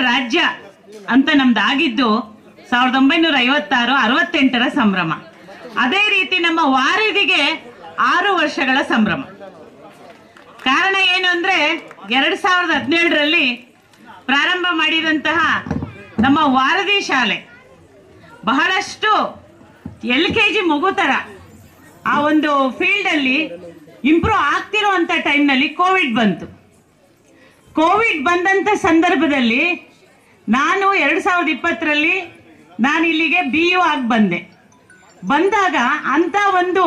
ರಾಜ್ಯ ಅಂತ ನಮ್ದು ಆಗಿದ್ದು ಸಾವಿರದ ಒಂಬೈನೂರ ಐವತ್ತಾರು ಅರವತ್ತೆಂಟರ ಸಂಭ್ರಮ ಅದೇ ರೀತಿ ನಮ್ಮ ವಾರದಿಗೆ ಆರು ವರ್ಷಗಳ ಸಂಭ್ರಮ ಕಾರಣ ಏನು ಅಂದ್ರೆ ಎರಡ್ ಸಾವಿರದ ಹದಿನೇಳರಲ್ಲಿ ಪ್ರಾರಂಭ ಮಾಡಿದಂತಹ ನಮ್ಮ ವಾರದಿ ಶಾಲೆ ಬಹಳಷ್ಟು ಎಲ್ ಕೆ ಜಿ ಮಗು ತರ ಆ ಒಂದು ಫೀಲ್ಡ್ ಅಲ್ಲಿ ಇಂಪ್ರೂವ್ ಆಗ್ತಿರುವಂತ ಟೈಮ್ನಲ್ಲಿ ಕೋವಿಡ್ ಬಂತು ಕೋವಿಡ್ ಬಂದಂತ ಸಂದರ್ಭದಲ್ಲಿ ನಾನು ಎರಡ್ ಸಾವಿರದ ಇಪ್ಪತ್ತರಲ್ಲಿ ನಾನು ಇಲ್ಲಿಗೆ ಬಿ ಯು ಆಗಿ ಬಂದೆ ಬಂದಾಗ ಅಂತ ಒಂದು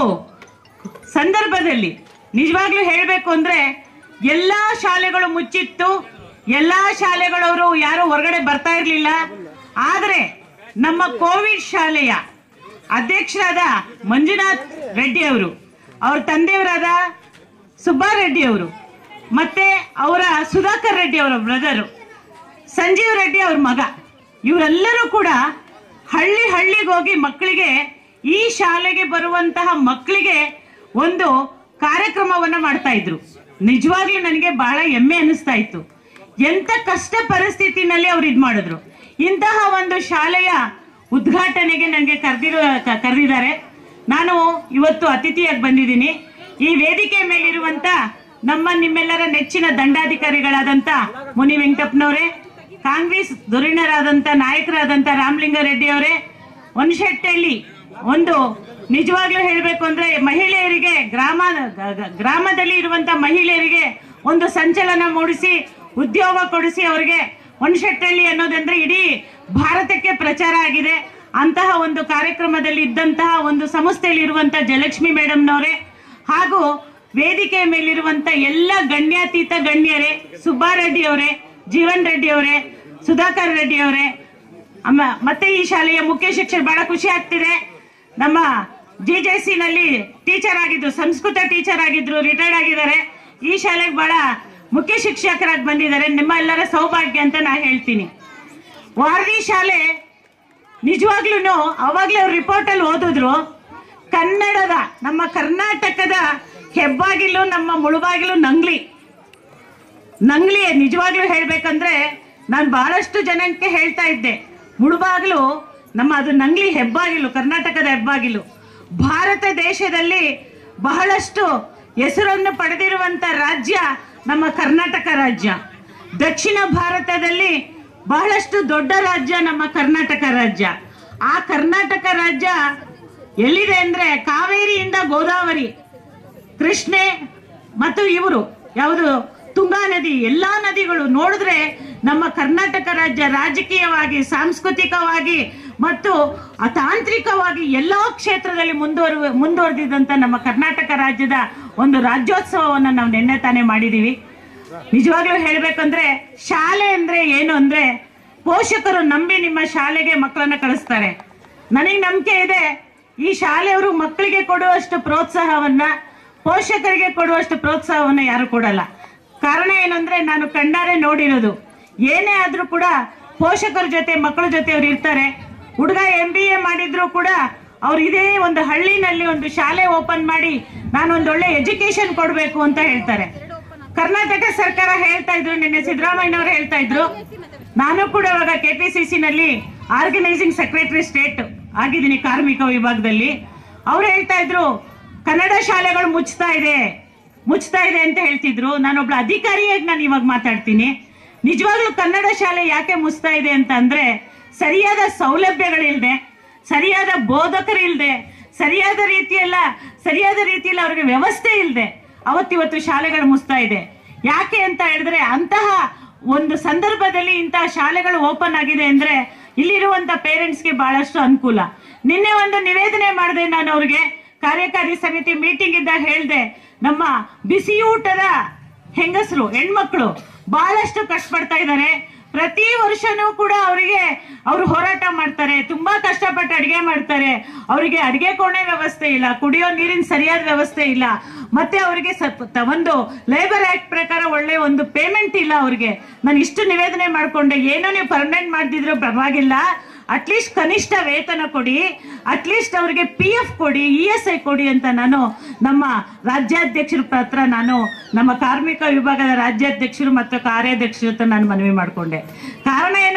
ಸಂದರ್ಭದಲ್ಲಿ ನಿಜವಾಗ್ಲೂ ಹೇಳಬೇಕು ಅಂದ್ರೆ ಎಲ್ಲಾ ಶಾಲೆಗಳು ಮುಚ್ಚಿತ್ತು ಎಲ್ಲಾ ಶಾಲೆಗಳವರು ಯಾರು ಹೊರಗಡೆ ಬರ್ತಾ ಇರಲಿಲ್ಲ ಆದರೆ ನಮ್ಮ ಕೋವಿಡ್ ಶಾಲೆಯ ಅಧ್ಯಕ್ಷರಾದ ಮಂಜುನಾಥ್ ರೆಡ್ಡಿ ಅವರು ಅವ್ರ ತಂದೆಯವರಾದ ಸುಬ್ಬಾರೆಡ್ಡಿ ಅವರು ಮತ್ತೆ ಅವರ ಸುಧಾಕರ್ ರೆಡ್ಡಿ ಅವರ ಬ್ರದರು ಸಂಜೀವ್ ರೆಡ್ಡಿ ಅವ್ರ ಮಗ ಇವರೆಲ್ಲರೂ ಕೂಡ ಹಳ್ಳಿ ಹಳ್ಳಿಗೆ ಹೋಗಿ ಮಕ್ಕಳಿಗೆ ಈ ಶಾಲೆಗೆ ಬರುವಂತಹ ಮಕ್ಕಳಿಗೆ ಒಂದು ಕಾರ್ಯಕ್ರಮವನ್ನ ಮಾಡ್ತಾ ಇದ್ರು ನಿಜವಾಗ್ಲೂ ನನಗೆ ಬಹಳ ಹೆಮ್ಮೆ ಅನಿಸ್ತಾ ಇತ್ತು ಎಂತ ಕಷ್ಟ ಪರಿಸ್ಥಿತಿನಲ್ಲಿ ಅವ್ರು ಇದ್ ಮಾಡಿದ್ರು ಇಂತಹ ಒಂದು ಶಾಲೆಯ ಉದ್ಘಾಟನೆಗೆ ನನಗೆ ಕರೆದಿರೋ ಕರೆದಿದ್ದಾರೆ ನಾನು ಇವತ್ತು ಅತಿಥಿಯಾಗಿ ಬಂದಿದ್ದೀನಿ ಈ ವೇದಿಕೆ ಮೇಲಿರುವಂತ ನಮ್ಮ ನಿಮ್ಮೆಲ್ಲರ ನೆಚ್ಚಿನ ದಂಡಾಧಿಕಾರಿಗಳಾದಂತ ಮುನಿ ವೆಂಕಟಪ್ಪನವರೇ ಕಾಂಗ್ರೆಸ್ ಧುರೀಣರಾದಂತ ನಾಯಕರಾದಂತ ರಾಮಲಿಂಗಾರೆಡ್ಡಿ ಅವರೇ ಒನ್ಶೆಟ್ಟಳ್ಳಿ ಒಂದು ನಿಜವಾಗ್ಲೂ ಹೇಳಬೇಕು ಅಂದ್ರೆ ಮಹಿಳೆಯರಿಗೆ ಗ್ರಾಮ ಗ- ಗ- ಗ್ರಾಮದಲ್ಲಿ ಇರುವಂತ ಮಹಿಳೆಯರಿಗೆ ಒಂದು ಸಂಚಲನ ಮೂಡಿಸಿ ಉದ್ಯೋಗ ಕೊಡಿಸಿ ಅವರಿಗೆ ಒನ್ಶೆಟ್ಟಳ್ಳಿ ಅನ್ನೋದಂದ್ರೆ ಇಡೀ ಭಾರತಕ್ಕೆ ಪ್ರಚಾರ ಆಗಿದೆ ಅಂತಹ ಒಂದು ಕಾರ್ಯಕ್ರಮದಲ್ಲಿ ಇದ್ದಂತಹ ಒಂದು ಸಂಸ್ಥೆಯಲ್ಲಿ ಇರುವಂತ ಜಯಲಕ್ಷ್ಮಿ ಮೇಡಮ್ನವರೇ ಹಾಗೂ ವೇದಿಕೆಯ ಮೇಲಿರುವಂತ ಎಲ್ಲ ಗಣ್ಯಾತೀತ ಗಣ್ಯರೇ ಸುಬ್ಬಾರೆಡ್ಡಿ ಅವರೇ ಜೀವನ್ ರೆಡ್ಡಿ ಅವರೇ ಸುಧಾಕರ್ ರೆಡ್ಡಿ ಅವರೇ ಅಮ್ಮ ಮತ್ತೆ ಈ ಶಾಲೆಯ ಮುಖ್ಯ ಶಿಕ್ಷಕರು ಬಹಳ ಖುಷಿ ಆಗ್ತಿದೆ ನಮ್ಮ ಜಿ ಜೆ ಸಿ ನಲ್ಲಿ ಟೀಚರ್ ಆಗಿದ್ರು ಸಂಸ್ಕೃತ ಟೀಚರ್ ಆಗಿದ್ರು ರಿಟೈರ್ಡ್ ಆಗಿದ್ದಾರೆ ಈ ಶಾಲೆಗೆ ಬಹಳ ಮುಖ್ಯ ಶಿಕ್ಷಕರಾಗಿ ಬಂದಿದ್ದಾರೆ ನಿಮ್ಮ ಎಲ್ಲರ ಸೌಭಾಗ್ಯ ಅಂತ ನಾ ಹೇಳ್ತೀನಿ ವಾರದಿ ಶಾಲೆ ನಿಜವಾಗ್ಲೂ ಅವಾಗ್ಲೇ ಅವ್ರ ರಿಪೋರ್ಟ್ ಅಲ್ಲಿ ಓದಿದ್ರು ಕನ್ನಡದ ನಮ್ಮ ಕರ್ನಾಟಕದ ಹೆಬ್ಬಾಗಿಲು ನಮ್ಮ ಮುಳುಬಾಗಿಲು ನಂಗ್ಲಿ ನಂಗ್ಲಿ ನಿಜವಾಗ್ಲೂ ಹೇಳ್ಬೇಕಂದ್ರೆ ನಾನು ಬಹಳಷ್ಟು ಜನಕ್ಕೆ ಹೇಳ್ತಾ ಇದ್ದೆ ಮುಳುಬಾಗಿಲು ನಮ್ಮ ಅದು ನಂಗ್ಲಿ ಹೆಬ್ಬಾಗಿಲು ಕರ್ನಾಟಕದ ಹೆಬ್ಬಾಗಿಲು ಭಾರತ ದೇಶದಲ್ಲಿ ಬಹಳಷ್ಟು ಹೆಸರನ್ನು ಪಡೆದಿರುವಂತ ರಾಜ್ಯ ನಮ್ಮ ಕರ್ನಾಟಕ ರಾಜ್ಯ ದಕ್ಷಿಣ ಭಾರತದಲ್ಲಿ ಬಹಳಷ್ಟು ದೊಡ್ಡ ರಾಜ್ಯ ನಮ್ಮ ಕರ್ನಾಟಕ ರಾಜ್ಯ ಆ ಕರ್ನಾಟಕ ರಾಜ್ಯ ಎಲ್ಲಿದೆ ಅಂದ್ರೆ ಕಾವೇರಿಯಿಂದ ಗೋದಾವರಿ ಕೃಷ್ಣೆ ಮತ್ತು ಇವರು ಯಾವುದು ತುಂಗಾ ನದಿ ಎಲ್ಲಾ ನದಿಗಳು ನೋಡಿದ್ರೆ ನಮ್ಮ ಕರ್ನಾಟಕ ರಾಜ್ಯ ರಾಜಕೀಯವಾಗಿ ಸಾಂಸ್ಕೃತಿಕವಾಗಿ ಮತ್ತು ಆ ತಾಂತ್ರಿಕವಾಗಿ ಎಲ್ಲಾ ಕ್ಷೇತ್ರದಲ್ಲಿ ಮುಂದುವರು ಮುಂದುವರೆದಿದ್ದಂತ ನಮ್ಮ ಕರ್ನಾಟಕ ರಾಜ್ಯದ ಒಂದು ರಾಜ್ಯೋತ್ಸವವನ್ನು ನಾವು ನಿನ್ನೆ ತಾನೇ ಮಾಡಿದೀವಿ ನಿಜವಾಗ್ಲೂ ಹೇಳ್ಬೇಕಂದ್ರೆ ಶಾಲೆ ಅಂದ್ರೆ ಏನು ಅಂದ್ರೆ ಪೋಷಕರು ನಂಬಿ ನಿಮ್ಮ ಶಾಲೆಗೆ ಮಕ್ಕಳನ್ನ ಕಳಿಸ್ತಾರೆ ನನಗೆ ನಂಬಿಕೆ ಇದೆ ಈ ಶಾಲೆಯವರು ಮಕ್ಕಳಿಗೆ ಕೊಡುವಷ್ಟು ಪ್ರೋತ್ಸಾಹವನ್ನ ಪೋಷಕರಿಗೆ ಕೊಡುವಷ್ಟು ಪ್ರೋತ್ಸಾಹವನ್ನ ಯಾರು ಕೊಡಲ್ಲ ಕಾರಣ ಏನಂದ್ರೆ ನಾನು ಕಣ್ಣಾರೆ ನೋಡಿರೋದು ಏನೇ ಆದ್ರೂ ಕೂಡ ಪೋಷಕರ ಜೊತೆ ಮಕ್ಕಳ ಜೊತೆ ಅವ್ರು ಇರ್ತಾರೆ ಹುಡುಗ ಎಂ ಬಿ ಎ ಮಾಡಿದ್ರು ಕೂಡ ಅವ್ರು ಇದೇ ಒಂದು ಹಳ್ಳಿನಲ್ಲಿ ಒಂದು ಶಾಲೆ ಓಪನ್ ಮಾಡಿ ನಾನು ಒಂದು ಒಳ್ಳೆ ಎಜುಕೇಶನ್ ಕೊಡಬೇಕು ಅಂತ ಹೇಳ್ತಾರೆ ಕರ್ನಾಟಕ ಸರ್ಕಾರ ಹೇಳ್ತಾ ಇದ್ರು ನಿನ್ನೆ ಸಿದ್ದರಾಮಯ್ಯನವರು ಹೇಳ್ತಾ ಇದ್ರು ನಾನು ಕೂಡ ಇವಾಗ ಕೆಪಿಸಿಸಿ ನಲ್ಲಿ ಆರ್ಗನೈಸಿಂಗ್ ಸೆಕ್ರೆಟರಿ ಸ್ಟೇಟ್ ಆಗಿದ್ದೀನಿ ಕಾರ್ಮಿಕ ವಿಭಾಗದಲ್ಲಿ ಅವ್ರು ಹೇಳ್ತಾ ಇದ್ರು ಕನ್ನಡ ಶಾಲೆಗಳು ಮುಚ್ತಾ ಇದೆ ಮುಚ್ತಾ ಇದೆ ಅಂತ ಹೇಳ್ತಿದ್ರು ನಾನೊಬ್ಳ ಅಧಿಕಾರಿಯಾಗಿ ನಾನು ಇವಾಗ ಮಾತಾಡ್ತೀನಿ ನಿಜವಾಗ್ಲೂ ಕನ್ನಡ ಶಾಲೆ ಯಾಕೆ ಮುಚ್ತಾ ಇದೆ ಅಂತ ಅಂದ್ರೆ ಸರಿಯಾದ ಸೌಲಭ್ಯಗಳಿಲ್ದೆ ಸರಿಯಾದ ಬೋಧಕರಿಲ್ದೆ ಸರಿಯಾದ ರೀತಿಯಲ್ಲ ಸರಿಯಾದ ರೀತಿಯಲ್ಲಿ ಅವ್ರಿಗೆ ವ್ಯವಸ್ಥೆ ಇಲ್ಲದೆ ಅವತ್ತಿವತ್ತು ಶಾಲೆಗಳು ಮುಚ್ತಾ ಇದೆ ಯಾಕೆ ಅಂತ ಹೇಳಿದ್ರೆ ಅಂತಹ ಒಂದು ಸಂದರ್ಭದಲ್ಲಿ ಇಂತಹ ಶಾಲೆಗಳು ಓಪನ್ ಆಗಿದೆ ಅಂದ್ರೆ ಇಲ್ಲಿರುವಂತ ಪೇರೆಂಟ್ಸ್ಗೆ ಬಹಳಷ್ಟು ಅನುಕೂಲ ನಿನ್ನೆ ಒಂದು ನಿವೇದನೆ ಮಾಡಿದೆ ನಾನು ಅವ್ರಿಗೆ ಕಾರ್ಯಕಾರಿ ಸಮಿತಿ ಮೀಟಿಂಗ್ ಇದ್ದಾಗ ಹೇಳ್ದೆ ನಮ್ಮ ಬಿಸಿ ಊಟದ ಹೆಂಗಸರು ಹೆಣ್ಮಕ್ಳು ಬಹಳಷ್ಟು ಕಷ್ಟಪಡ್ತಾ ಇದ್ದಾರೆ ಪ್ರತಿ ವರ್ಷನೂ ಕೂಡ ಅವರಿಗೆ ಅವರು ಹೋರಾಟ ಮಾಡ್ತಾರೆ ತುಂಬಾ ಕಷ್ಟಪಟ್ಟು ಅಡಿಗೆ ಮಾಡ್ತಾರೆ ಅವರಿಗೆ ಅಡಿಗೆ ಕೋಣೆ ವ್ಯವಸ್ಥೆ ಇಲ್ಲ ಕುಡಿಯೋ ನೀರಿನ ಸರಿಯಾದ ವ್ಯವಸ್ಥೆ ಇಲ್ಲ ಮತ್ತೆ ಅವರಿಗೆ ಸ್ವಲ್ಪ ಒಂದು ಲೇಬರ್ ಆಕ್ಟ್ ಪ್ರಕಾರ ಒಳ್ಳೆ ಒಂದು ಪೇಮೆಂಟ್ ಇಲ್ಲ ಅವ್ರಿಗೆ ನಾನು ಇಷ್ಟು ನಿವೇದನೆ ಮಾಡ್ಕೊಂಡೆ ಏನೋ ನೀವು ಪರ್ಮನೆಂಟ್ ಮಾಡ್ದಿದ್ರು ಪರವಾಗಿಲ್ಲ ಅಟ್ಲೀಸ್ಟ್ ಕನಿಷ್ಠ ವೇತನ ಕೊಡಿ ಅಟ್ಲೀಸ್ಟ್ ಅವರಿಗೆ ಪಿ ಎಫ್ ಕೊಡಿ ಇ ಎಸ್ ಐ ಕೊಡಿ ಅಂತ ನಾನು ನಮ್ಮ ರಾಜ್ಯಾಧ್ಯಕ್ಷರ ಪತ್ರ ನಾನು ನಮ್ಮ ಕಾರ್ಮಿಕ ವಿಭಾಗದ ರಾಜ್ಯಾಧ್ಯಕ್ಷರು ಮತ್ತು ಕಾರ್ಯಾಧ್ಯಕ್ಷರ ಹತ್ರ ನಾನು ಮನವಿ ಮಾಡಿಕೊಂಡೆ ಕಾರಣ ಏನು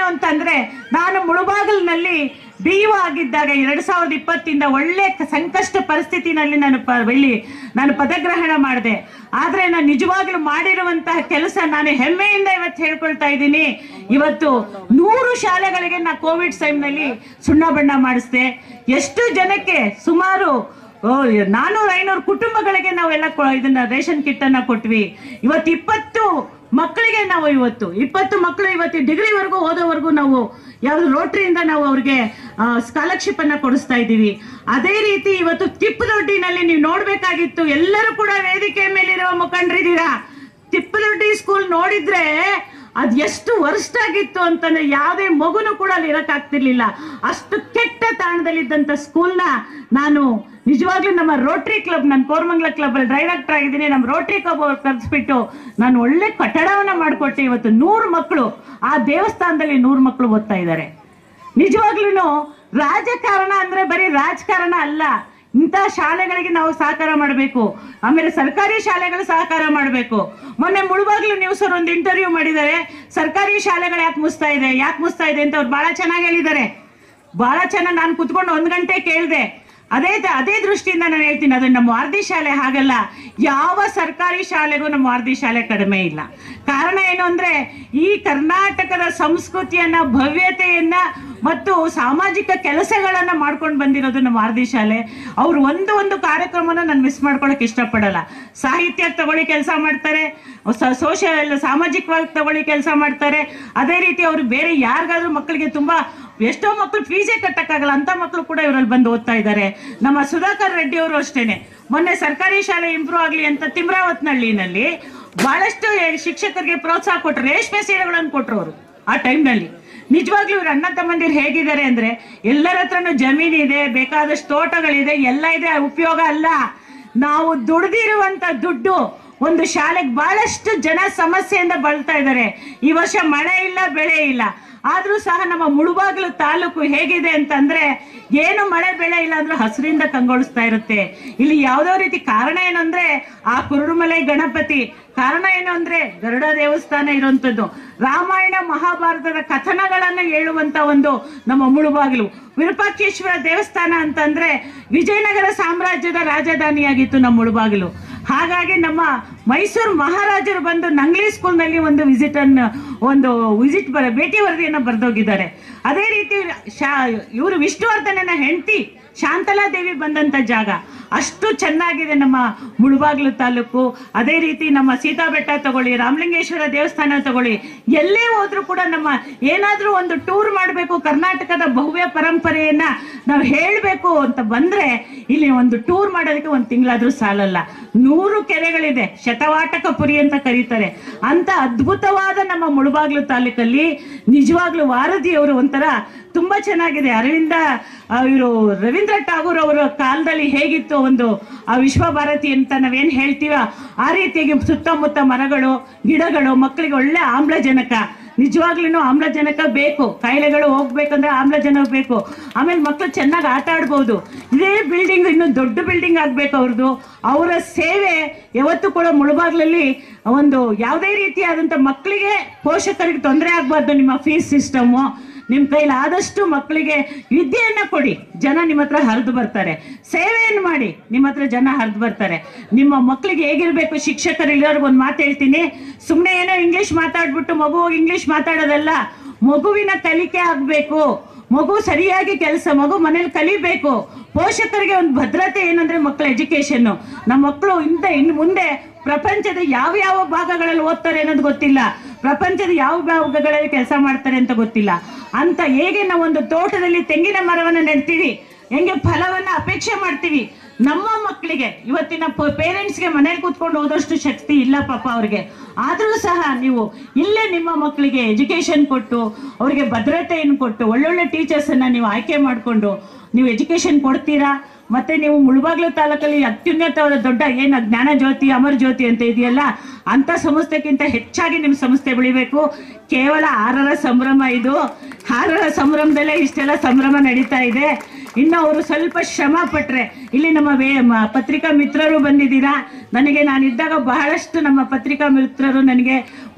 ಅಂತಂದ್ರೆ ನಾನು ಮುಳುಬಾಗಿಲಿನಲ್ಲಿ ಬಿ ಯು ಆಗಿದ್ದಾಗ ಎರಡ್ ಸಾವಿರದ ಇಪ್ಪತ್ತಿಂದ ಒಳ್ಳೆ ಕ- ಸಂಕಷ್ಟ ಪರಿಸ್ಥಿತಿನಲ್ಲಿ ನಾನು ಪ ಇಲ್ಲಿ ನಾನು ಪದಗ್ರಹಣ ಮಾಡಿದೆ ಆದ್ರೆ ನಾನು ನಿಜವಾಗ್ಲೂ ಮಾಡಿರುವಂತಹ ಕೆಲಸ ನಾನು ಹೆಮ್ಮೆಯಿಂದ ಇವತ್ತು ಹೇಳ್ಕೊಳ್ತಾ ಇದ್ದೀನಿ ಇವತ್ತು ನೂರು ಶಾಲೆಗಳಿಗೆ ನಾ ಕೋವಿಡ್ ಟೈಮ್ನಲ್ಲಿ ಸುಣ್ಣ ಬಣ್ಣ ಮಾಡಿಸ್ದೆ ಎಷ್ಟು ಜನಕ್ಕೆ ಸುಮಾರು ಓ, ನಾನೂರು ಐನೂರು ಕುಟುಂಬಗಳಿಗೆ ನಾವೆಲ್ಲ ಕೊ- ಇದನ್ನ ರೇಷನ್ ಕಿಟ್ ಅನ್ನ ಕೊಟ್ವಿ ಇವತ್ತು ಇಪ್ಪತ್ತು ಮಕ್ಕಳಿಗೆ ನಾವು ಇವತ್ತು ಇಪ್ಪತ್ತು ಮಕ್ಕಳು ಇವತ್ತು ಡಿಗ್ರಿವರೆಗೂ ಓದೋವರೆಗೂ ನಾವು ಯಾವ್ದು ರೋಟ್ರಿಯಿಂದ ನಾವು ಅವ್ರಿಗೆ ಸ್ಕಾಲರ್ಶಿಪ್ ಅನ್ನ ಕೊಡಿಸ್ತಾ ಇದ್ದೀವಿ ಅದೇ ರೀತಿ ಇವತ್ತು ತಿಪ್ಪದೊಡ್ಡಿನಲ್ಲಿ ನೀವು ನೋಡ್ಬೇಕಾಗಿತ್ತು ಎಲ್ಲರೂ ಕೂಡ ವೇದಿಕೆ ಮೇಲಿರುವ ಮುಖಂಡರಿದ್ದೀರಾ ತಿಪ್ಪದೊಡ್ಡಿ ಸ್ಕೂಲ್ ನೋಡಿದ್ರೆ ಅದ್ ಎಷ್ಟು ವರ್ಸ್ಟ್ ಆಗಿತ್ತು ಅಂತಂದ್ರೆ ಯಾವುದೇ ಮಗುನು ಕೂಡ ಅಲ್ಲಿ ಇರಕ್ ಆಗ್ತಿರ್ಲಿಲ್ಲ ಅಷ್ಟು ಕೆಟ್ಟ ತಾಣದಲ್ಲಿದ್ದಂತ ಸ್ಕೂಲ್ನ ನಾನು ನಿಜವಾಗ್ಲೂ ನಮ್ಮ ರೋಟರಿ ಕ್ಲಬ್ ನಾನು ಕೋರ್ಮಂಗ್ಲ ಕ್ಲಬ್ ಅಲ್ಲಿ ಡೈರೆಕ್ಟರ್ ಆಗಿದ್ದೀನಿ ನಮ್ಮ ರೋಟರಿ ಕ್ಲಬ್ ಅವ್ರು ಕರೆಸ್ಬಿಟ್ಟು ನಾನು ಒಳ್ಳೆ ಕಟ್ಟಡವನ್ನ ಮಾಡಿಕೊಟ್ಟೆ ಇವತ್ತು ನೂರು ಮಕ್ಕಳು ಆ ದೇವಸ್ಥಾನದಲ್ಲಿ ನೂರು ಮಕ್ಕಳು ಓದ್ತಾ ಇದ್ದಾರೆ ನಿಜವಾಗ್ಲೂ ರಾಜಕಾರಣ ಅಂದ್ರೆ ಬರೀ ರಾಜಕಾರಣ ಅಲ್ಲ ಇಂಥ ಶಾಲೆಗಳಿಗೆ ನಾವು ಸಹಕಾರ ಮಾಡಬೇಕು ಆಮೇಲೆ ಸರ್ಕಾರಿ ಶಾಲೆಗಳು ಸಹಕಾರ ಮಾಡಬೇಕು ಮೊನ್ನೆ ಮುಳುಬಾಗ್ಲು ನ್ಯೂಸ್ ಅವ್ರು ಒಂದು ಇಂಟರ್ವ್ಯೂ ಮಾಡಿದ್ದಾರೆ ಸರ್ಕಾರಿ ಶಾಲೆಗಳು ಯಾಕೆ ಮುಸ್ತಾ ಇದೆ ಯಾಕೆ ಮುಸ್ತಾ ಇದೆ ಅಂತ ಅವ್ರು ಬಹಳ ಚೆನ್ನಾಗಿ ಹೇಳಿದ್ದಾರೆ ಬಹಳ ಚೆನ್ನಾಗಿ ನಾನು ಕುತ್ಕೊಂಡು ಒಂದ್ ಗಂಟೆ ಕೇಳಿದೆ ಅದೇ ತ- ಅದೇ ದೃಷ್ಟಿಯಿಂದ ನಾನು ಹೇಳ್ತೀನಿ ಅದು ನಮ್ಮ ವಾರ್ದಿ ಶಾಲೆ ಹಾಗಲ್ಲ ಯಾವ ಸರ್ಕಾರಿ ಶಾಲೆಗೂ ನಮ್ಮ ವಾರ್ದಿ ಶಾಲೆ ಕಡಿಮೆ ಇಲ್ಲ ಕಾರಣ ಏನು ಅಂದ್ರೆ ಈ ಕರ್ನಾಟಕದ ಸಂಸ್ಕೃತಿಯನ್ನ ಭವ್ಯತೆಯನ್ನ ಮತ್ತು ಸಾಮಾಜಿಕ ಕೆಲಸಗಳನ್ನ ಮಾಡ್ಕೊಂಡು ಬಂದಿರೋದು ನಮ್ಮ ವಾರ್ದಿ ಶಾಲೆ ಅವ್ರು ಒಂದು ಒಂದು ಕಾರ್ಯಕ್ರಮನ ನಾನು ಮಿಸ್ ಮಾಡ್ಕೊಳಕ್ ಇಷ್ಟಪಡಲ್ಲ ಸಾಹಿತ್ಯ ತಗೊಳ್ಳಿ ಕೆಲಸ ಮಾಡ್ತಾರೆ ಸೋಷಿಯಲ್ ಸಾಮಾಜಿಕವಾಗಿ ತಗೊಳ್ಳಿ ಕೆಲಸ ಮಾಡ್ತಾರೆ ಅದೇ ರೀತಿ ಅವರು ಬೇರೆ ಯಾರಿಗಾದ್ರೂ ಮಕ್ಕಳಿಗೆ ತುಂಬಾ ಎಷ್ಟೋ ಮಕ್ಕಳು ಫೀಸೇ ಕಟ್ಟಕ್ಕಾಗಲ್ಲ ಅಂತ ಮಕ್ಕಳು ಕೂಡ ಇವರಲ್ಲಿ ಬಂದು ಓದ್ತಾ ಇದ್ದಾರೆ ನಮ್ಮ ಸುಧಾಕರ್ ರೆಡ್ಡಿ ಅವರು ಅಷ್ಟೇನೆ ಮೊನ್ನೆ ಸರ್ಕಾರಿ ಶಾಲೆ ಇಂಪ್ರೂವ್ ಆಗಲಿ ಅಂತ ತಿಮ್ರಾವತ್ನಹಳ್ಳಿನಲ್ಲಿ ಬಹಳಷ್ಟು ಶಿಕ್ಷಕರಿಗೆ ಪ್ರೋತ್ಸಾಹ ಕೊಟ್ಟರು ರೇಷ್ಮೆ ಸೀರೆಗಳನ್ನು ಕೊಟ್ಟರು ಅವರು ಆ ಟೈಮ್ನಲ್ಲಿ ನಿಜವಾಗ್ಲೂ ಇವ್ರ ಅಣ್ಣ ತಮ್ಮಂದಿರು ಹೇಗಿದ್ದಾರೆ ಅಂದ್ರೆ ಎಲ್ಲರ ಹತ್ರನೂ ಜಮೀನ್ ಇದೆ ಬೇಕಾದಷ್ಟು ತೋಟಗಳಿದೆ ಎಲ್ಲ ಇದೆ ಉಪಯೋಗ ಅಲ್ಲ ನಾವು ದುಡ್ದಿರುವಂತ ದುಡ್ಡು ಒಂದು ಶಾಲೆಗೆ ಬಹಳಷ್ಟು ಜನ ಸಮಸ್ಯೆಯಿಂದ ಬಳಲ್ತಾ ಇದ್ದಾರೆ ಈ ವರ್ಷ ಮಳೆ ಇಲ್ಲ ಬೆಳೆ ಇಲ್ಲ ಆದ್ರೂ ಸಹ ನಮ್ಮ ಮುಳುಬಾಗಿಲು ತಾಲೂಕು ಹೇಗಿದೆ ಅಂತಂದ್ರೆ ಏನು ಮಳೆ ಬೆಳೆ ಇಲ್ಲ ಅಂದ್ರೂ ಹಸಿರಿಂದ ಕಂಗೊಳಿಸ್ತಾ ಇರುತ್ತೆ ಇಲ್ಲಿ ಯಾವ್ದೋ ರೀತಿ ಕಾರಣ ಏನು ಅಂದ್ರೆ ಆ ಕುರುಡುಮಲೈ ಗಣಪತಿ ಕಾರಣ ಏನು ಅಂದ್ರೆ ಗರುಡ ದೇವಸ್ಥಾನ ಇರುವಂತದ್ದು ರಾಮಾಯಣ ಮಹಾಭಾರತದ ಕಥನಗಳನ್ನ ಹೇಳುವಂತ ಒಂದು ನಮ್ಮ ಮುಳುಬಾಗಿಲು ವಿರೂಪಾಕ್ಷೇಶ್ವರ ದೇವಸ್ಥಾನ ಅಂತಂದ್ರೆ ವಿಜಯನಗರ ಸಾಮ್ರಾಜ್ಯದ ರಾಜಧಾನಿಯಾಗಿತ್ತು ನಮ್ಮ ಮುಳುಬಾಗಿಲು ಹಾಗಾಗಿ ನಮ್ಮ ಮೈಸೂರು ಮಹಾರಾಜರು ಬಂದು ನಂಗ್ಲಿ ಸ್ಕೂಲ್ನಲ್ಲಿ ಒಂದು ವಿಸಿಟ್ ಅನ್ನು ಒಂದು ವಿಸಿಟ್ ಬರ ಭೇಟಿ ವರದಿಯನ್ನ ಬರೆದೋಗಿದ್ದಾರೆ ಅದೇ ರೀತಿ ಶಾ ಇವರು ವಿಷ್ಣುವರ್ಧನನ ಹೆಂಡತಿ ಶಾಂತಲಾ ದೇವಿ ಬಂದಂತ ಜಾಗ ಅಷ್ಟು ಚೆನ್ನಾಗಿದೆ ನಮ್ಮ ಮುಳುಬಾಗ್ಲು ತಾಲೂಕು ಅದೇ ರೀತಿ ನಮ್ಮ ಸೀತಾ ಬೆಟ್ಟ ತಗೊಳ್ಳಿ ರಾಮಲಿಂಗೇಶ್ವರ ದೇವಸ್ಥಾನ ತಗೊಳ್ಳಿ ಎಲ್ಲೇ ಹೋದ್ರೂ ಕೂಡ ನಮ್ಮ ಏನಾದ್ರೂ ಒಂದು ಟೂರ್ ಮಾಡಬೇಕು ಕರ್ನಾಟಕದ ಭವ್ಯ ಪರಂಪರೆಯನ್ನ ನಾವು ಹೇಳಬೇಕು ಅಂತ ಬಂದ್ರೆ ಇಲ್ಲಿ ಒಂದು ಟೂರ್ ಮಾಡೋದಕ್ಕೆ ಒಂದು ತಿಂಗಳಾದ್ರೂ ಸಾಲಲ್ಲ ನೂರು ಕೆರೆಗಳಿದೆ ಶತವಾಟಕ ಪುರಿ ಅಂತ ಕರೀತಾರೆ ಅಂತ ಅದ್ಭುತವಾದ ನಮ್ಮ ಮುಳುಬಾಗ್ಲು ತಾಲೂಕಲ್ಲಿ ನಿಜವಾಗ್ಲೂ ವಾರದಿಯವರು ಒಂಥರ ತುಂಬಾ ಚೆನ್ನಾಗಿದೆ ಅರವಿಂದ ಇವರು ರವೀಂದ್ರ ಠಾಗೂರ್ ಅವರ ಕಾಲದಲ್ಲಿ ಹೇಗಿತ್ತು ಒಂದು ಆ ವಿಶ್ವಭಾರತಿ ಅಂತ ನಾವೇನ್ ಹೇಳ್ತೀವ ಆ ರೀತಿಯಾಗಿ ಸುತ್ತಮುತ್ತ ಮರಗಳು ಗಿಡಗಳು ಮಕ್ಕಳಿಗೆ ಒಳ್ಳೆ ಆಮ್ಲಜನಕ ನಿಜವಾಗ್ಲೂ ಆಮ್ಲಜನಕ ಬೇಕು ಕಾಯಿಲೆಗಳು ಹೋಗ್ಬೇಕಂದ್ರೆ ಆಮ್ಲಜನಕ ಬೇಕು ಆಮೇಲೆ ಮಕ್ಕಳು ಚೆನ್ನಾಗಿ ಆಟ ಆಡ್ಬೋದು ಇದೇ ಬಿಲ್ಡಿಂಗ್ ಇನ್ನು ದೊಡ್ಡ ಬಿಲ್ಡಿಂಗ್ ಆಗ್ಬೇಕು ಅವ್ರದ್ದು ಅವರ ಸೇವೆ ಯಾವತ್ತೂ ಕೂಡ ಮುಳುಬಾಗ್ಲಲ್ಲಿ ಒಂದು ಯಾವುದೇ ರೀತಿಯಾದಂಥ ಮಕ್ಕಳಿಗೆ ಪೋಷಕರಿಗೆ ತೊಂದರೆ ಆಗ್ಬಾರ್ದು ನಿಮ್ಮ ಫೀಸ್ ಸಿಸ್ಟಮು ನಿಮ್ಮ ಕೈಲಿ ಆದಷ್ಟು ಮಕ್ಕಳಿಗೆ ವಿದ್ಯೆಯನ್ನ ಕೊಡಿ ಜನ ನಿಮ್ಮ ಹತ್ರ ಹರಿದು ಬರ್ತಾರೆ ಸೇವೆಯನ್ನು ಮಾಡಿ ನಿಮ್ಮ ಹತ್ರ ಜನ ಹರಿದು ಬರ್ತಾರೆ ನಿಮ್ಮ ಮಕ್ಕಳಿಗೆ ಹೇಗಿರ್ಬೇಕು ಶಿಕ್ಷಕರು ಇಲ್ಲವ್ರಿಗೆ ಒಂದು ಮಾತು ಹೇಳ್ತೀನಿ ಸುಮ್ಮನೆ ಏನೋ ಇಂಗ್ಲಿಷ್ ಮಾತಾಡ್ಬಿಟ್ಟು ಮಗು ಹೋಗಿ ಇಂಗ್ಲಿಷ್ ಮಾತಾಡೋದಲ್ಲ ಮಗುವಿನ ಕಲಿಕೆ ಆಗ್ಬೇಕು ಮಗು ಸರಿಯಾಗಿ ಕೆಲಸ ಮಗು ಮನೇಲಿ ಕಲಿಬೇಕು ಪೋಷಕರಿಗೆ ಒಂದು ಭದ್ರತೆ ಏನಂದ್ರೆ ಮಕ್ಕಳ ಎಜುಕೇಶನ್ ನಮ್ಮ ಮಕ್ಕಳು ಇಂದ ಇನ್ನು ಮುಂದೆ ಪ್ರಪಂಚದ ಯಾವ ಯಾವ ಭಾಗಗಳಲ್ಲಿ ಓದ್ತಾರೆ ಅನ್ನೋದು ಗೊತ್ತಿಲ್ಲ ಪ್ರಪಂಚದ ಯಾವ ಭಾಗಗಳಲ್ಲಿ ಕೆಲಸ ಮಾಡ್ತಾರೆ ಅಂತ ಗೊತ್ತಿಲ್ಲ ಅಂತ ಹೇಗೆ ನಾವು ಒಂದು ತೋಟದಲ್ಲಿ ತೆಂಗಿನ ಮರವನ್ನ ನೆಡ್ತೀವಿ ಹೆಂಗೆ ಫಲವನ್ನ ಅಪೇಕ್ಷೆ ಮಾಡ್ತೀವಿ ನಮ್ಮ ಮಕ್ಕಳಿಗೆ ಇವತ್ತಿನ ಪೇರೆಂಟ್ಸ್ಗೆ ಮನೇಲಿ ಕೂತ್ಕೊಂಡು ಓದೋಷ್ಟು ಶಕ್ತಿ ಇಲ್ಲ ಪಾಪ ಅವ್ರಿಗೆ ಆದರೂ ಸಹ ನೀವು ಇಲ್ಲೇ ನಿಮ್ಮ ಮಕ್ಕಳಿಗೆ ಎಜುಕೇಶನ್ ಕೊಟ್ಟು ಅವರಿಗೆ ಭದ್ರತೆಯನ್ನು ಕೊಟ್ಟು ಒಳ್ಳೊಳ್ಳೆ ಟೀಚರ್ಸ್ ಅನ್ನ ನೀವು ಆಯ್ಕೆ ಮಾಡಿಕೊಂಡು ನೀವು ಎಜುಕೇಶನ್ ಕೊಡ್ತೀರಾ ಮತ್ತೆ ನೀವು ಮುಳುಬಾಗ್ಲು ತಾಲೂಕಲ್ಲಿ ಅತ್ಯುನ್ನತವಾದ ದೊಡ್ಡ ಏನು ಜ್ಞಾನ ಜ್ಯೋತಿ ಅಮರ್ ಜ್ಯೋತಿ ಅಂತ ಇದೆಯಲ್ಲ ಅಂತ ಸಂಸ್ಥೆಗಿಂತ ಹೆಚ್ಚಾಗಿ ನಿಮ್ಮ ಸಂಸ್ಥೆ ಬೆಳಿಬೇಕು ಕೇವಲ ಆರರ ಸಂಭ್ರಮ ಇದು ಆರರ ಸಂಭ್ರಮದಲ್ಲೇ ಇಷ್ಟೆಲ್ಲ ಸಂಭ್ರಮ ನಡೀತಾ ಇದೆ ಇನ್ನು ಅವರು ಸ್ವಲ್ಪ ಶ್ರಮ ಪಟ್ರೆ ಇಲ್ಲಿ ನಮ್ಮ ವೇ ಮ- ಪತ್ರಿಕಾ ಮಿತ್ರರು ಬಂದಿದ್ದೀರಾ ನನಗೆ ನಾನಿದ್ದಾಗ ಬಹಳಷ್ಟು ನಮ್ಮ ಪತ್ರಿಕಾ ಮಿತ್ರರು ನನಗೆ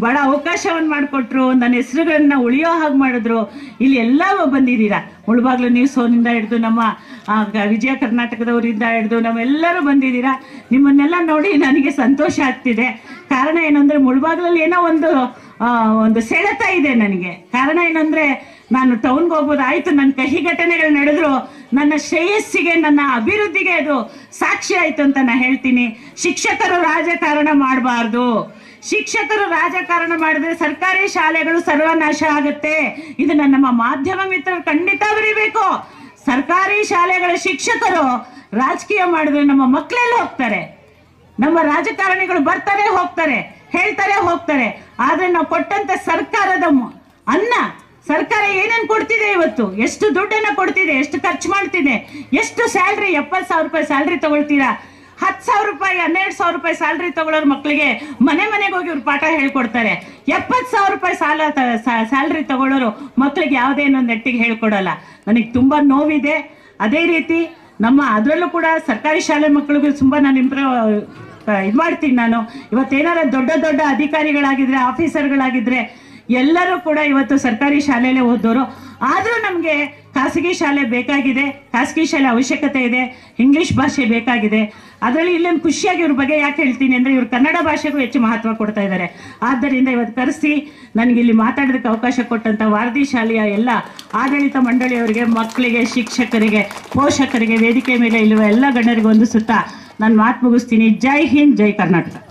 ಬಹಳ ಅವಕಾಶವನ್ನು ಮಾಡಿಕೊಟ್ರು ನನ್ನ ಹೆಸರುಗಳನ್ನ ಉಳಿಯೋ ಹಾಗೆ ಮಾಡಿದ್ರು ಇಲ್ಲಿ ಎಲ್ಲ ಬಂದಿದ್ದೀರಾ ಮುಳುಬಾಗ್ಲು ನ್ಯೂಸೋನಿಂದ ಹಿಡಿದು ನಮ್ಮ ಆ, ಗ- ವಿಜಯ ಕರ್ನಾಟಕದವರಿಂದ ಹಿಡಿದು ನಾವೆಲ್ಲರೂ ಬಂದಿದ್ದೀರಾ ನಿಮ್ಮನ್ನೆಲ್ಲ ನೋಡಿ ನನಗೆ ಸಂತೋಷ ಆಗ್ತಿದೆ ಕಾರಣ ಏನಂದ್ರೆ ಮುಳುಬಾಗ್ಲಲ್ಲಿ ಏನೋ ಒಂದು ಆ, ಒಂದು ಸೆಳೆತ ಇದೆ ನನಗೆ ಕಾರಣ ಏನಂದ್ರೆ ನಾನು ಟೌನ್ಗೆ ಹೋಗ್ಬೋದು ಆಯ್ತು ನನ್ನ ಕಹಿ ಘಟನೆಗಳು ನಡೆದ್ರು ನನ್ನ ಶ್ರೇಯಸ್ಸಿಗೆ ನನ್ನ ಅಭಿವೃದ್ಧಿಗೆ ಅದು ಸಾಕ್ಷಿ ಆಯ್ತು ಅಂತ ನಾನು ಹೇಳ್ತೀನಿ ಶಿಕ್ಷಕರು ರಾಜಕಾರಣ ಮಾಡಬಾರ್ದು ಶಿಕ್ಷಕರು ರಾಜಕಾರಣ ಮಾಡಿದ್ರೆ ಸರ್ಕಾರಿ ಶಾಲೆಗಳು ಸರ್ವನಾಶ ಆಗುತ್ತೆ ಇದನ್ನ ನಮ್ಮ ಮಾಧ್ಯಮ ಮಿತ್ರರು ಖಂಡಿತ ಬರೀಬೇಕು ಸರ್ಕಾರಿ ಶಾಲೆಗಳ ಶಿಕ್ಷಕರು ರಾಜಕೀಯ ಮಾಡಿದ್ರೆ ನಮ್ಮ ಮಕ್ಕಳೆಲ್ಲ ಹೋಗ್ತಾರೆ ನಮ್ಮ ರಾಜಕಾರಣಿಗಳು ಬರ್ತಾರೆ ಹೋಗ್ತಾರೆ ಹೇಳ್ತಾರೆ ಹೋಗ್ತಾರೆ ಆದ್ರೆ ನಾವು ಕೊಟ್ಟಂತ ಸರ್ಕಾರದ ಮ- ಅನ್ನ ಸರ್ಕಾರ ಏನೇನ್ ಕೊಡ್ತಿದೆ ಇವತ್ತು ಎಷ್ಟು ದುಡ್ಡನ್ನ ಕೊಡ್ತಿದೆ ಎಷ್ಟು ಖರ್ಚು ಮಾಡ್ತಿದೆ ಎಷ್ಟು ಸ್ಯಾಲ್ರಿ ಎಪ್ಪತ್ತು ಸಾವಿರ ರೂಪಾಯಿ ಸ್ಯಾಲ್ರಿ ತಗೊಳ್ತೀರಾ ಹತ್ತು ಸಾವಿರ ರೂಪಾಯಿ ಹನ್ನೆರಡು ಸಾವಿರ ರೂಪಾಯಿ ಸ್ಯಾಲ್ರಿ ತಗೊಳ್ಳೋರ್ ಮಕ್ಕಳಿಗೆ ಮನೆ ಮನೆಗೆ ಹೋಗಿ ಇವ್ರು ಪಾಠ ಹೇಳ್ಕೊಡ್ತಾರೆ ಎಪ್ಪತ್ತು ಸಾವಿರ ರೂಪಾಯಿ ಸಾಲ ಸ್ಯಾಲ್ರಿ ತಗೊಳ್ಳೋರು ಮಕ್ಕಳಿಗೆ ಯಾವುದೇನೋ ನೆಟ್ಟಿಗೆ ಹೇಳ್ಕೊಡಲ್ಲ ನನಗೆ ತುಂಬಾ ನೋವಿದೆ ಅದೇ ರೀತಿ ನಮ್ಮ ಅದರಲ್ಲೂ ಕೂಡ ಸರ್ಕಾರಿ ಶಾಲೆ ಮಕ್ಕಳಿಗೂ ತುಂಬಾ ನಾನು ಇಂಪ್ರೂವ್ ಇದು ಮಾಡ್ತೀನಿ ನಾನು ಇವತ್ತೇನಾರ ದೊಡ್ಡ ದೊಡ್ಡ ಅಧಿಕಾರಿಗಳಾಗಿದ್ರೆ ಆಫೀಸರ್ಗಳಾಗಿದ್ರೆ ಎಲ್ಲರೂ ಕೂಡ ಇವತ್ತು ಸರ್ಕಾರಿ ಶಾಲೆಯಲ್ಲೇ ಓದೋರು ಆದರೂ ನಮಗೆ ಖಾಸಗಿ ಶಾಲೆ ಬೇಕಾಗಿದೆ ಖಾಸಗಿ ಶಾಲೆ ಅವಶ್ಯಕತೆ ಇದೆ ಇಂಗ್ಲಿಷ್ ಭಾಷೆ ಬೇಕಾಗಿದೆ ಅದರಲ್ಲಿ ಇಲ್ಲೊಂದು ಖುಷಿಯಾಗಿ ಇವ್ರ ಬಗ್ಗೆ ಯಾಕೆ ಹೇಳ್ತೀನಿ ಅಂದ್ರೆ ಇವ್ರು ಕನ್ನಡ ಭಾಷೆಗೂ ಹೆಚ್ಚು ಮಹತ್ವ ಕೊಡ್ತಾ ಇದ್ದಾರೆ ಆದ್ದರಿಂದ ಇವತ್ತು ಕರೆಸಿ ನನಗೆ ಇಲ್ಲಿ ಮಾತಾಡೋದಕ್ಕೆ ಅವಕಾಶ ಕೊಟ್ಟಂತ ವಾರದಿ ಶಾಲೆಯ ಎಲ್ಲ ಆಡಳಿತ ಮಂಡಳಿಯವರಿಗೆ ಮಕ್ಕಳಿಗೆ ಶಿಕ್ಷಕರಿಗೆ ಪೋಷಕರಿಗೆ ವೇದಿಕೆ ಮೇಲೆ ಇರುವ ಎಲ್ಲ ಗಣ್ಯರಿಗೆ ಒಂದು ಸುತ್ತ ನಾನು ಮಾತು ಮುಗಿಸ್ತೀನಿ ಜೈ ಹಿಂದ್ ಜೈ ಕರ್ನಾಟಕ